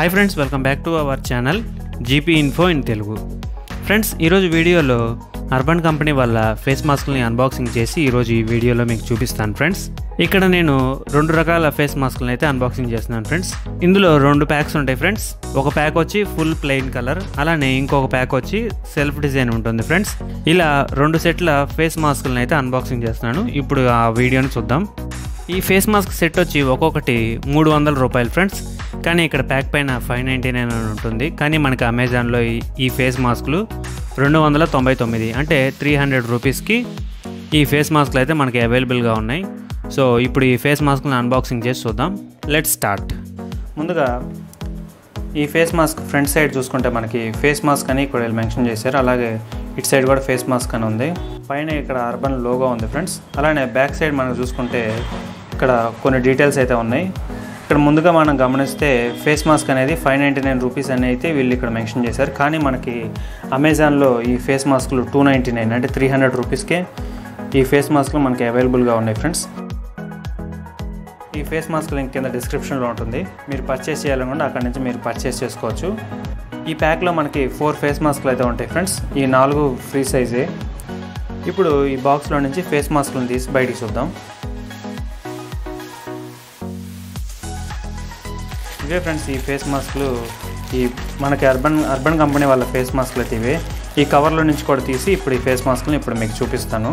hi friends welcome back to our channel GP info in Telugu friends ఈరోజు వీడియోలో urban company వాళ్ళ face మాస్క్ని unboxing చేసి ఈరోజు ఈ వీడియోలో మీకు చూపిస్తాను ఫ్రెండ్స్ ఇక్కడ నేను రెండు రకాల ఫేస్ మాస్క్లను అయితే అన్బాక్సింగ్ చేస్తున్నాను ఫ్రెండ్స్ ఇందులో రెండు ప్యాక్స్ ఉంటాయి ఫ్రెండ్స్ ఒక ప్యాక్ వచ్చి ఫుల్ ప్లెయిన్ కలర్ అలానే ఇంకొక ప్యాక్ వచ్చి సెల్ఫ్ డిజైన్ ఉంటుంది ఫ్రెండ్స్ ఇలా రెండు సెట్ల ఫేస్ మాస్క్లను అయితే అన్బాక్సింగ్ చేస్తున్నాను ఇప్పుడు ఆ వీడియోని చూద్దాం ఈ ఫేస్ మాస్క్ సెట్ వచ్చి ఒక్కొక్కటి మూడు వందల రూపాయలు ఫ్రెండ్స్ కానీ ఇక్కడ ప్యాక్ పైన ఫైవ్ నైంటీ నైన్ అని ఉంటుంది కానీ మనకి అమెజాన్లో ఈ- ఈ ఫేస్ మాస్క్లు రెండు వందల తొంభై తొమ్మిది అంటే త్రీ హండ్రెడ్ రూపీస్కి ఈ ఫేస్ మాస్క్లు అయితే మనకి అవైలబుల్గా ఉన్నాయి సో ఇప్పుడు ఈ ఫేస్ మాస్క్ని అన్బాక్సింగ్ చేసి చూద్దాం లెట్ స్టార్ట్ ముందుగా ఈ ఫేస్ మాస్క్ ఫ్రంట్ సైడ్ చూసుకుంటే మనకి ఫేస్ మాస్క్ అని ఇక్కడ వీళ్ళు మెన్షన్ చేశారు అలాగే ఇటు సైడ్ కూడా ఫేస్ మాస్క్ అని ఉంది పైన ఇక్కడ అర్బన్ లోగో ఉంది ఫ్రెండ్స్ అలానే బ్యాక్ సైడ్ మనం చూసుకుంటే ఇక్కడ కొన్ని డీటెయిల్స్ అయితే ఉన్నాయి ఇక్కడ ముందుగా మనం గమనిస్తే ఫేస్ మాస్క్ అనేది ఫైవ్ నైంటీ నైన్ రూపీస్ అని అయితే వీళ్ళు ఇక్కడ మెన్షన్ చేశారు కానీ మనకి అమెజాన్లో ఈ ఫేస్ మాస్క్లు టూ నైంటీ నైన్ అంటే త్రీ హండ్రెడ్ రూపీస్కే ఈ ఫేస్ మాస్క్లు మనకి అవైలబుల్గా ఉన్నాయి ఫ్రెండ్స్ ఈ ఫేస్ మాస్క్ లింక్ కింద డిస్క్రిప్షన్లో ఉంటుంది మీరు పర్చేస్ చేయాలనుకుంటే అక్కడ నుంచి మీరు పర్చేస్ చేసుకోవచ్చు ఈ ప్యాక్లో మనకి ఫోర్ ఫేస్ మాస్క్లు అయితే ఉంటాయి ఫ్రెండ్స్ ఈ నాలుగు ఫ్రీ సైజే ఇప్పుడు ఈ బాక్స్లో నుంచి ఫేస్ మాస్క్లను తీసి బయటికి చూద్దాం ఇవే ఫ్రెండ్స్ ఈ ఫేస్ మాస్క్లు ఈ మనకి అర్బన్ అర్బన్ కంపెనీ వాళ్ళ ఫేస్ మాస్క్లు అయితే ఇవే ఈ కవర్లో నుంచి కూడా తీసి ఇప్పుడు ఈ ఫేస్ మాస్క్లను ఇప్పుడు మీకు చూపిస్తాను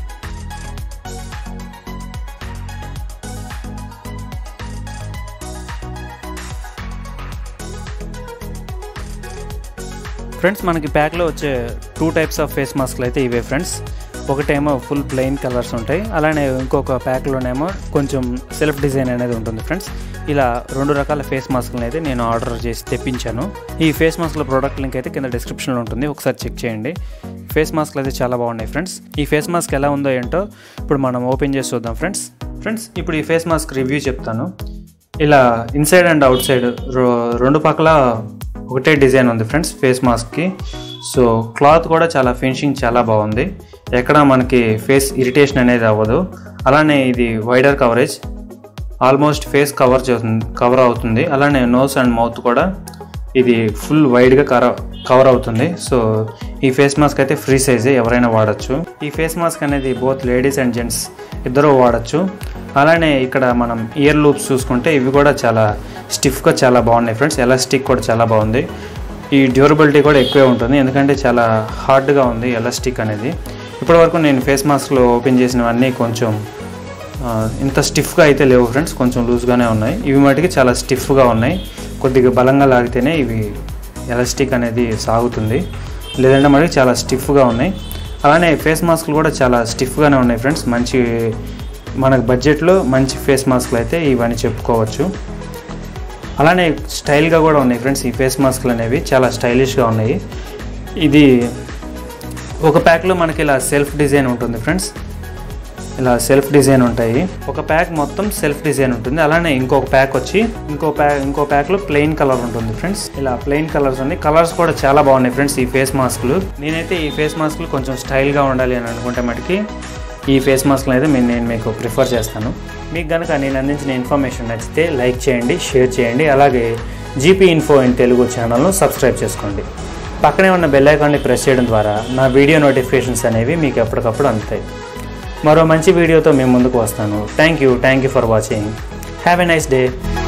ఫ్రెండ్స్ మనకి ప్యాక్లో వచ్చే టూ టైప్స్ ఆఫ్ ఫేస్ మాస్క్లు అయితే ఇవే ఫ్రెండ్స్ ఒకటేమో ఫుల్ ప్లెయిన్ కలర్స్ ఉంటాయి అలానే ఇంకొక ప్యాక్లోనేమో కొంచెం సెల్ఫ్ డిజైన్ అనేది ఉంటుంది ఫ్రెండ్స్ ఇలా రెండు రకాల ఫేస్ మాస్క్లను అయితే నేను ఆర్డర్ చేసి తెప్పించాను ఈ ఫేస్ మాస్క్ల ప్రోడక్ట్ లింక్ అయితే కింద డిస్క్రిప్షన్లో ఉంటుంది ఒకసారి చెక్ చేయండి ఫేస్ మాస్క్లు అయితే చాలా బాగున్నాయి ఫ్రెండ్స్ ఈ ఫేస్ మాస్క్ ఎలా ఉందో ఏంటో ఇప్పుడు మనం ఓపెన్ చేసి చూద్దాం ఫ్రెండ్స్ ఫ్రెండ్స్ ఇప్పుడు ఈ ఫేస్ మాస్క్ రివ్యూ చెప్తాను ఇలా ఇన్సైడ్ అండ్ అవుట్ సైడ్ రెండు పక్కల ఒకటే డిజైన్ ఉంది ఫ్రెండ్స్ ఫేస్ మాస్క్కి సో క్లాత్ కూడా చాలా ఫినిషింగ్ చాలా బాగుంది ఎక్కడ మనకి ఫేస్ ఇరిటేషన్ అనేది అవ్వదు అలానే ఇది wider coverage almost face cover చేస్తుంది కవర్ అవుతుంది అలానే నోస్ అండ్ మౌత్ కూడా ఇది ఫుల్ వైడ్గా కర కవర్ అవుతుంది సో ఈ ఫేస్ మాస్క్ అయితే ఫ్రీ సైజే ఎవరైనా వాడచ్చు ఈ ఫేస్ మాస్క్ అనేది బోత్ లేడీస్ అండ్ జెంట్స్ ఇద్దరు వాడచ్చు అలానే ఇక్కడ మనం ఇయర్ లూప్స్ చూసుకుంటే ఇవి కూడా చాలా స్టిఫ్గా చాలా బాగున్నాయి ఫ్రెండ్స్ ఎలాస్టిక్ కూడా చాలా బాగుంది ఈ డ్యూరబిలిటీ కూడా ఎక్కువే ఉంటుంది ఎందుకంటే చాలా హార్డ్గా ఉంది ఎలాస్టిక్ అనేది ఇప్పటివరకు నేను ఫేస్ మాస్క్లో ఓపెన్ చేసినవన్నీ కొంచెం ఆ, ఇంత స్టిఫ్గా అయితే లేవు ఫ్రెండ్స్ కొంచెం లూజ్గానే ఉన్నాయి ఇవి మటుకి చాలా స్టిఫ్గా ఉన్నాయి కొద్దిగా బలంగా లాగితేనే ఇవి ఎలాస్టిక్ అనేది సాగుతుంది లేదంటే మటుకు చాలా స్టిఫ్గా ఉన్నాయి అలానే ఫేస్ మాస్క్లు కూడా చాలా స్టిఫ్గానే ఉన్నాయి ఫ్రెండ్స్ మంచి మనకు బడ్జెట్లో మంచి ఫేస్ మాస్క్లు అయితే ఇవన్నీ చెప్పుకోవచ్చు అలానే స్టైల్గా కూడా ఉన్నాయి ఫ్రెండ్స్ ఈ ఫేస్ మాస్క్లు అనేవి చాలా స్టైలిష్గా ఉన్నాయి ఇది ఒక ప్యాక్లో మనకి ఇలా సెల్ఫ్ డిజైన్ ఉంటుంది ఫ్రెండ్స్ ఇలా సెల్ఫ్ డిజైన్ ఉంటాయి ఒక ప్యాక్ మొత్తం సెల్ఫ్ డిజైన్ ఉంటుంది అలానే ఇంకొక ప్యాక్ వచ్చి ఇంకో ప్యాక్ ఇంకో ప్యాక్లో ప్లెయిన్ కలర్ ఉంటుంది ఫ్రెండ్స్ ఇలా ప్లెయిన్ కలర్స్ ఉన్నాయి కలర్స్ కూడా చాలా బాగున్నాయి ఫ్రెండ్స్ ఈ ఫేస్ మాస్క్లు నేనైతే ఈ ఫేస్ మాస్క్లు కొంచెం స్టైల్గా ఉండాలి అని అనుకుంటే మటుకి ఈ ఫేస్ మాస్క్లు అయితే మీ- నేను మీకు ప్రిఫర్ చేస్తాను మీకు కనుక నేను అందించిన ఇన్ఫర్మేషన్ నచ్చితే లైక్ చేయండి షేర్ చేయండి అలాగే జీపీ ఇన్ఫో ఇన్ తెలుగు ఛానల్ను సబ్స్క్రైబ్ చేసుకోండి పక్కనే ఉన్న బెల్ ఐకాన్ని ప్రెస్ చేయడం ద్వారా నా వీడియో నోటిఫికేషన్స్ అనేవి మీకు ఎప్పటికప్పుడు అందుతాయి మరో మంచి వీడియోతో మేము ముందుకు వస్తాను thank you thank you for watching have a nice day